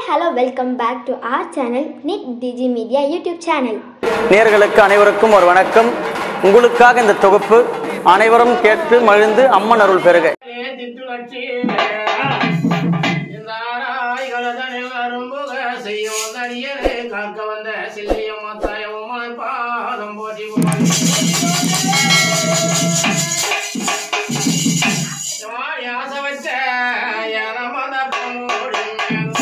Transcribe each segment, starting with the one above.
hello, welcome back to our channel, Nick Digi Media YouTube channel. நேர்களுக்கு அனைவருக்கும் ஒரு வணக்கம் உங்களுக்காக இந்த தொகுப்பு அனைவரும் கேட்டு மகிழ்ந்து அம்மன் அருள் பெறுக திட்டுலட்சி இந்த ஆராய்களதனில் அரும்புக செய்யும் தனியரே காக்க வந்த சில்லியம்மா தாயவுமாய் பாதம் போற்றி போற்றி. வாரி ஆசை வச்ச எலமத பொம்மோடு மேல்.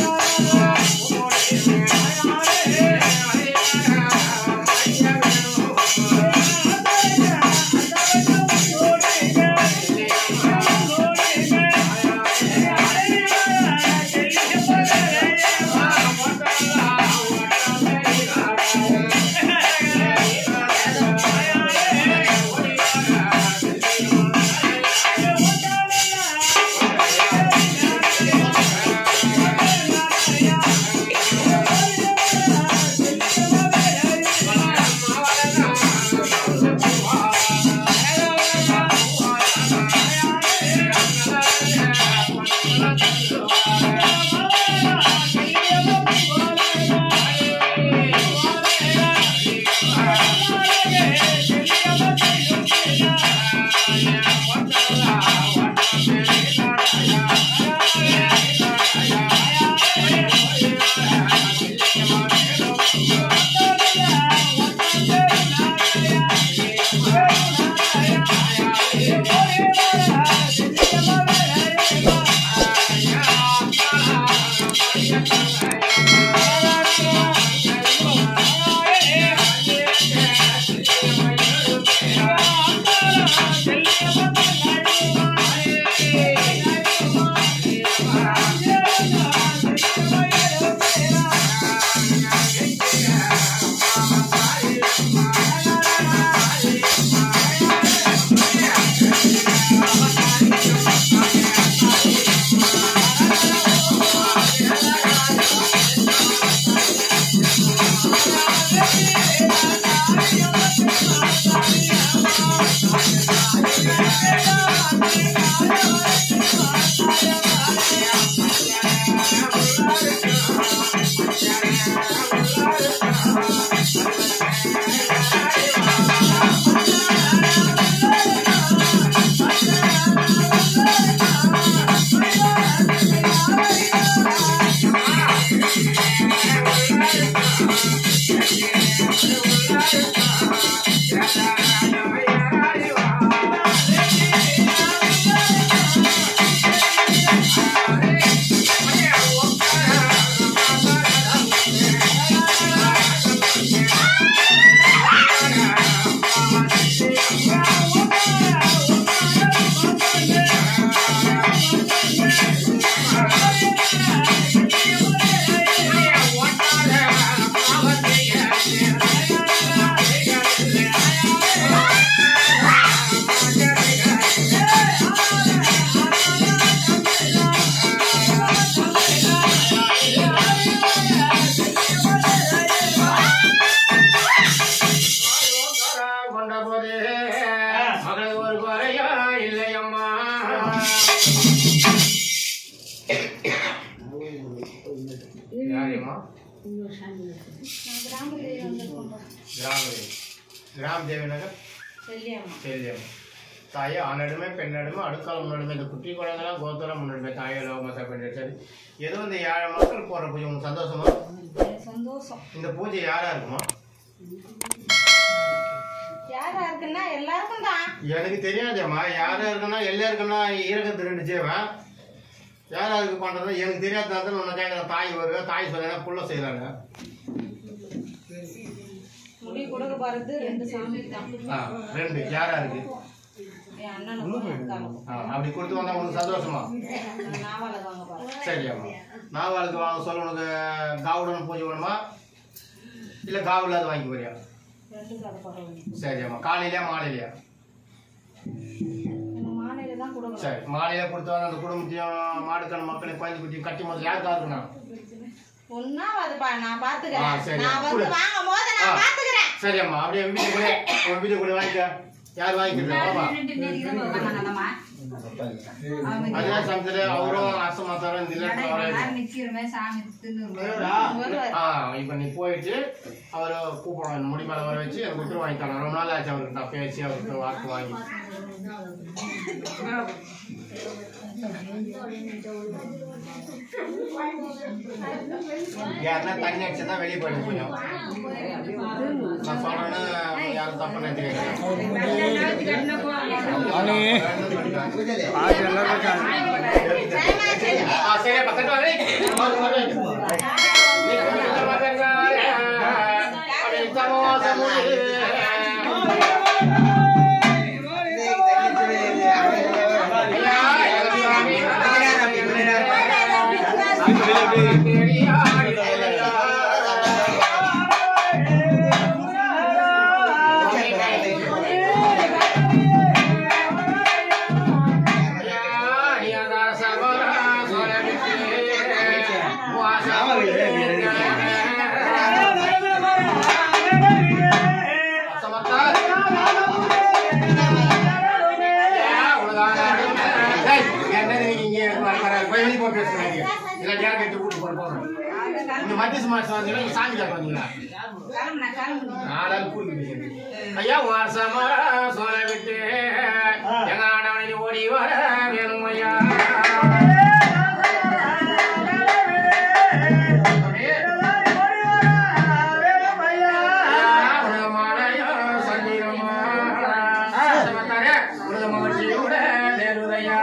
கொண்ட போதே மகள் ஒரு குறையா இல்லையம்மா யாரையம்மா கிராமதேவி கிராமதேவி நகர் செல்லியம்மா தாயே ஆணடுமை பெண்ணடுமை அடுக்கால முன்னடுமை இந்த குட்டி குழந்தைலாம் கோத்தரம் முன்னடுமை தாயே லோகமசா பெண் சரி ஏதோ இந்த ஏழை மக்கள் போடுற பூஜை உங்களுக்கு சந்தோஷமா சந்தோஷம் இந்த பூஜை யாரா இருக்குமா யாரா இருக்குன்னா எல்லாருக்கும் தான் எனக்கு தெரியாதேம்மா யாரா இருக்குன்னா எல்லாருக்குன்னா ஈரகத்து ரெண்டு செய்வேன் யாரா இருக்கு பண்றது எனக்கு தெரியாத உன்னை கேட்குற தாய் வருவ தாய் சொல்லுங்க புள்ள செய்யறாங்க முடி கொடுக்க போறது ரெண்டு சாமி தான் ஆ ரெண்டு யாரா இருக்கு என் அண்ணனுக்கும் அக்காளுக்கும் ஆ, அப்படி கொடுத்து வந்தா உனக்கு சந்தோஷமா நாவலை வாங்க போறேன் சரி அம்மா நாவாளுக்கு வாங்க சொல்ல உனக்கு காவுடன் பூஜை வேணுமா இல்லை காவு இல்லாத வாங்கி போறியா ரெண்டு கடை போறேன் சரி அம்மா காலையிலையா மாலையிலையா மாநில தான் கொடுக்கணும் சரி மாலையில கொடுத்து வந்து அந்த குடும்பத்தையும் மாடுக்கான மக்களையும் குழந்தை குட்டியும் கட்டி முதல்ல யாருக்கு இருக்கணும் ஒன்னா அதுப்பா நான் ஆ, பாத்துக்கிறேன் சரி. நான் வந்து கொடு. வாங்கும் போது ஆ. நான் பாத்துக்கிறேன் சரி அம்மா அப்படியே வீட்டு கூட உன் வீட்டு கூட வாங்கிக்க யார் வாங்கிக்கிறது ஆமா அதெல்லாம் சமயத்துல அவரும் அசமாத்தாரம் இந்த நேரத்துல வர நிக்கிறமே சாமி தின்னு ஆ, இப்ப நீ போயிட்டு அவரை கூப்பிடணும் முடி மேல வர வச்சு எனக்கு உத்தரவு வாங்கி தரணும் ரொம்ப நாள் ஆச்சு அவருக்கு நான் பேசி அவருக்கு வாக்கு வாங்கி யாருன்னா தண்ணி அடிச்சா வெளியே போயிடும் கொஞ்சம் நான் சொல்றேன்னா யாரும் தப்பு மத்திய சமாஜம் வந்தீங்களா சாமி காக்க வந்தீங்களா நாலாள் கூலி கிடையாது. ஐயா வாசமா சோலை விட்டு எங்க ஆண்டவனை ஓடி வர வேணும் ஐயா உலகமாலயா, சங்கீதமா, சமத்தாரே, உலக மகிழ்ச்சியோட நேருதையா.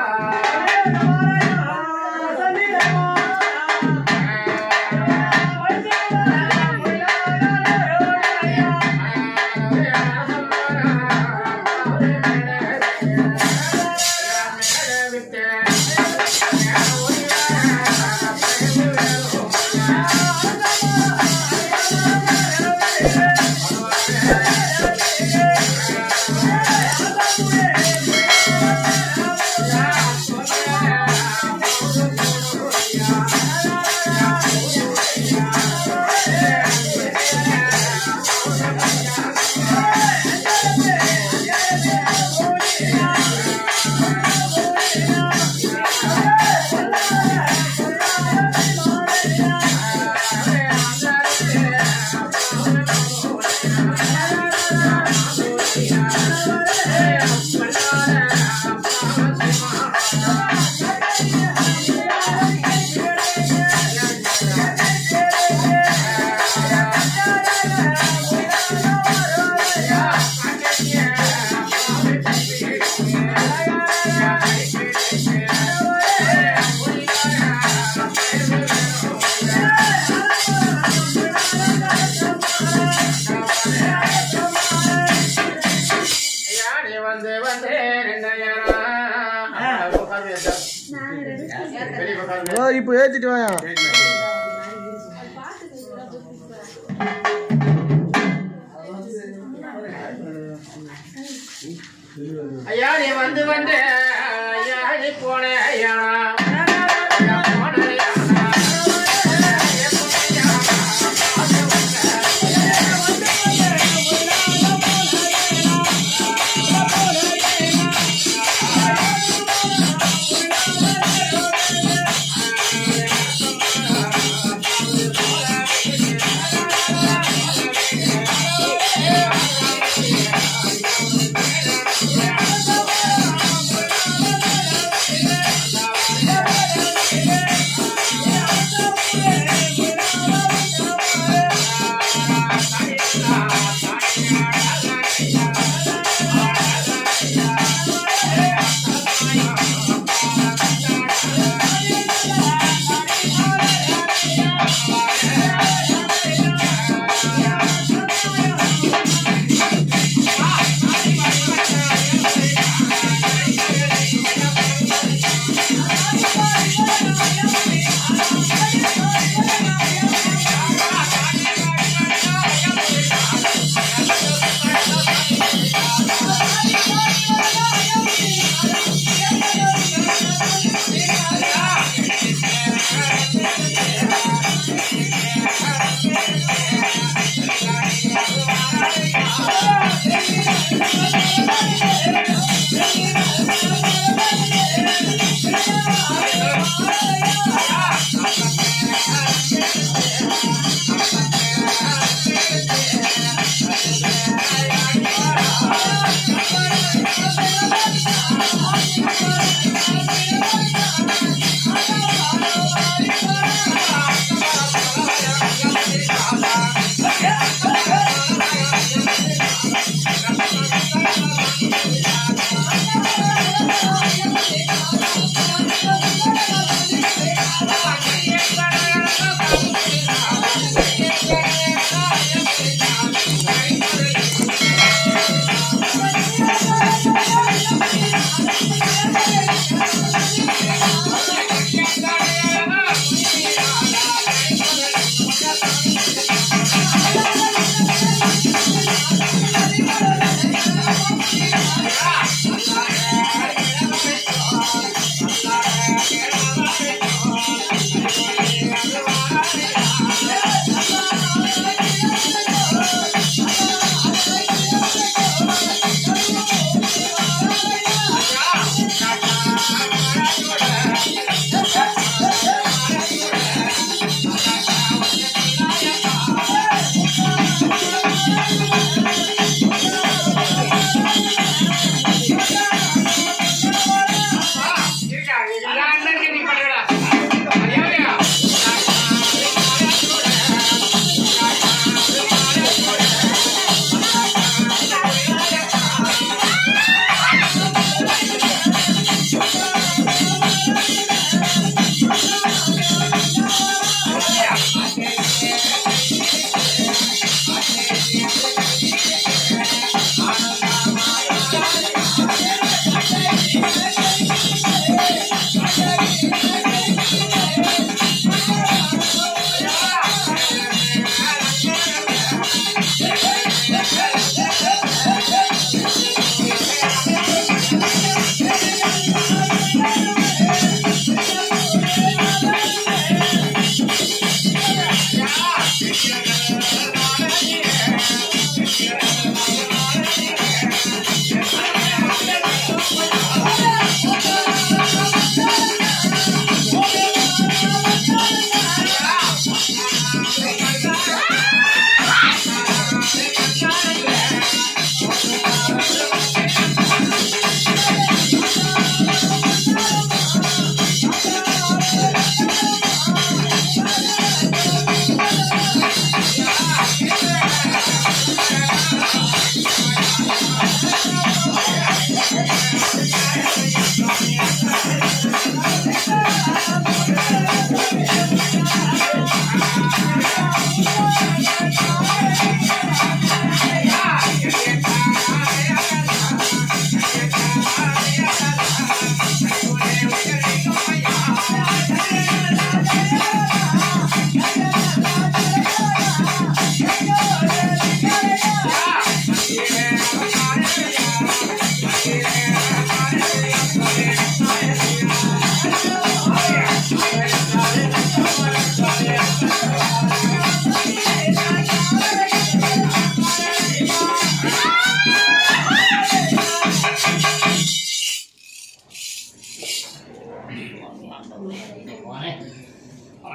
யாரே வந்து வந்து ரெண்டையரா வெளியே உட்காருங்க. இப்போ ஏத்திட்டு வாயா ஐயா நீ வந்து வந்து ஐயா நீ போன ஐயா ஐயா, போன ஐயா.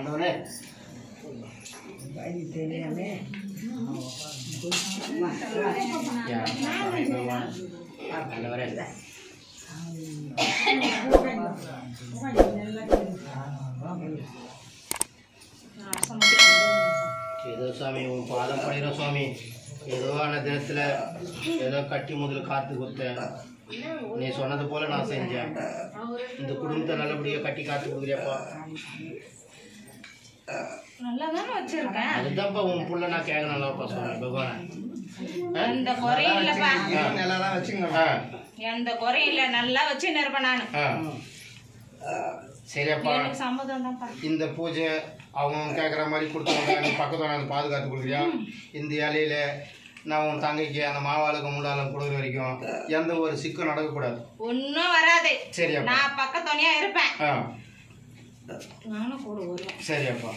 ஆண்டவனே யா, சாமி பகவான். ஆண்டவரே. ஏதோ சாமி உன் பாதம் படைகிறோம் சுவாமி ஏதோ ஆன தினத்தில் ஏதோ கட்டி முதல்ல காத்து கொடுத்தேன் நீ சொன்னது போல நான் செஞ்சேன் இந்த குடும்பத்தை நல்லபடியாக கட்டி காத்து கொடுக்குறியாப்பா நல்லா தானே வச்சிருக்கேன் அதுதான்ப்பா உன் புள்ள நான் கேட்கணும்லப்பா சுவாமி பகவான் எந்த குறையும் இல்லப்பா நல்லா வச்சுங்க ஆ எந்த குறையும் இல்ல நல்லா வச்சு இருப்பேன் நானு ஆ சரியாப்பா எனக்கு சம்மதம் தான்ப்பா இந்த பூஜை அவங்க கேட்குற மாதிரி கொடுத்தவங்க நீ பக்கத்தில் வந்து பாதுகாத்து கொடுக்குறியா இந்த இலையில நான் உன் தங்கைக்கு அந்த மாவாளுக்கு முள்ளாலும் கொடுக்குற வரைக்கும் எந்த ஒரு சிக்கும் நடக்கக்கூடாது ஒன்றும் வராது சரியாப்பா நான் பக்கத்துணையா இருப்பேன் ஆ நானும் கூட வருவேன் சரியாப்பா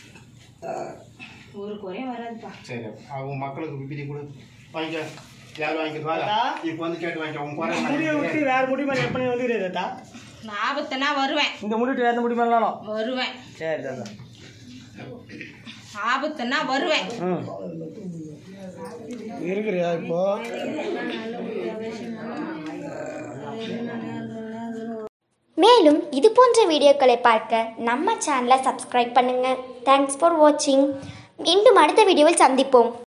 ஒரு குறையும் வராதுப்பா சரியாப்பா அவங்க மக்களுக்கு விபதி கொடு வாங்கிக்க யார் வாங்கிக்கிறதா இப்போ வந்து கேட்டு வாங்கிக்க உன் குறை வேற முடி மேலே எப்படி வந்துக்கிறே தாத்தா நான் ஆபத்துனா வருவேன் இந்த முடிட்டு வேற முடி மேலாம் வருவேன் சரி தாத்தா ஆபத்துனா வருவேன் ம் இருக்கிறியா இப்போ மேலும் இது போன்ற வீடியோக்களை பார்க்க நம்ம சேனலை சப்ஸ்கிரைப் பண்ணுங்கள் தேங்க்ஸ் ஃபார் வாட்சிங் மீண்டும் அடுத்த வீடியோவில் சந்திப்போம்